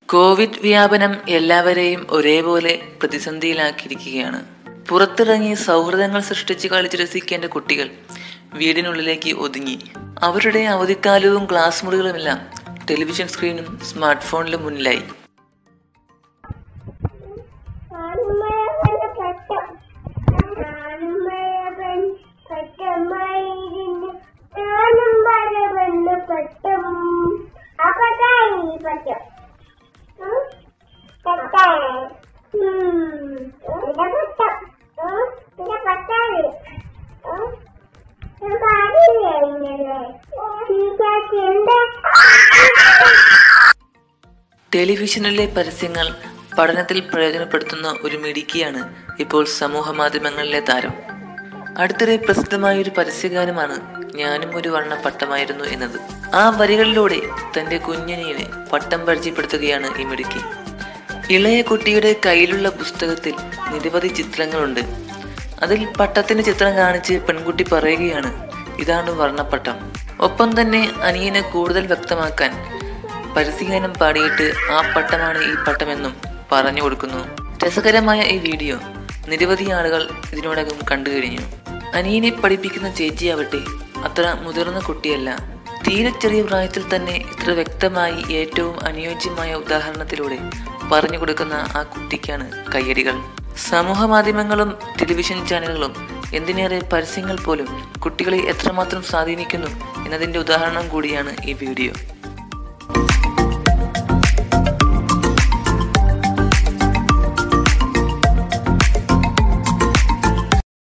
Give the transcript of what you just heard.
Covid വ്യാപനം എല്ലാവരെയും ഒരേപോലെ പ്രതിസന്ധിയിലാക്കിയിരിക്കുകയാണ് പുറത്തിറങ്ങി സൗഹൃദങ്ങൾ സൃഷ്ടിച്ച് കളിച്ച് രസിക്കേണ്ട കുട്ടികൾ വീടിനുള്ളിലേക്ക് ഒതുങ്ങി അവരുടെ അവധിക്കാലവും ക്ലാസ് മുറികളുമെല്ലാം ടെലിവിഷൻ സ്ക്രീനും സ്മാർട്ട് ഫോണിലും മുന്നിലായി ടെലിവിഷനിലെ പരസ്യങ്ങൾ പഠനത്തിൽ പ്രയോജനപ്പെടുത്തുന്ന ഒരു മിടുക്കിയാണ് ഇപ്പോൾ സമൂഹ മാധ്യമങ്ങളിലെ താരം അടുത്തിടെ പ്രസിദ്ധമായ ഒരു പരസ്യഗാനമാണ് ഞാനും ഒരു വർണ്ണ പട്ടമായിരുന്നു എന്നത് ആ വരികളിലൂടെ തന്റെ കുഞ്ഞനിയനെ പട്ടം പരിചയപ്പെടുത്തുകയാണ് ഈ മിടുക്കി ഇളയ കുട്ടിയുടെ കയ്യിലുള്ള പുസ്തകത്തിൽ നിരവധി ചിത്രങ്ങളുണ്ട് അതിൽ പട്ടത്തിന്റെ ചിത്രം കാണിച്ച് പെൺകുട്ടി പറയുകയാണ് ഇതാണ് വർണ്ണപ്പട്ടം ഒപ്പം തന്നെ അനിയനെ കൂടുതൽ വ്യക്തമാക്കാൻ പരസ്യഗാനം പാടിയിട്ട് ആ പട്ടമാണ് ഈ പട്ടമെന്നും പറഞ്ഞു കൊടുക്കുന്നു രസകരമായ ഈ വീഡിയോ നിരവധി ആളുകൾ ഇതിനോടകം കണ്ടു കഴിഞ്ഞു അനിയനെ പഠിപ്പിക്കുന്ന ചേച്ചിയാവട്ടെ അത്ര മുതിർന്ന കുട്ടിയല്ല തീരെ ചെറിയ പ്രായത്തിൽ തന്നെ ഇത്ര വ്യക്തമായി ഏറ്റവും അനുയോജ്യമായ ഉദാഹരണത്തിലൂടെ പറഞ്ഞു കൊടുക്കുന്ന ആ കുട്ടിക്കാണ് കയ്യടികൾ സമൂഹ മാധ്യമങ്ങളും ടെലിവിഷൻ ചാനലുകളും എന്തിനേറെ പരസ്യങ്ങൾ പോലും കുട്ടികളെ എത്രമാത്രം സ്വാധീനിക്കുന്നു എന്നതിന്റെ ഉദാഹരണം കൂടിയാണ് ഈ വീഡിയോ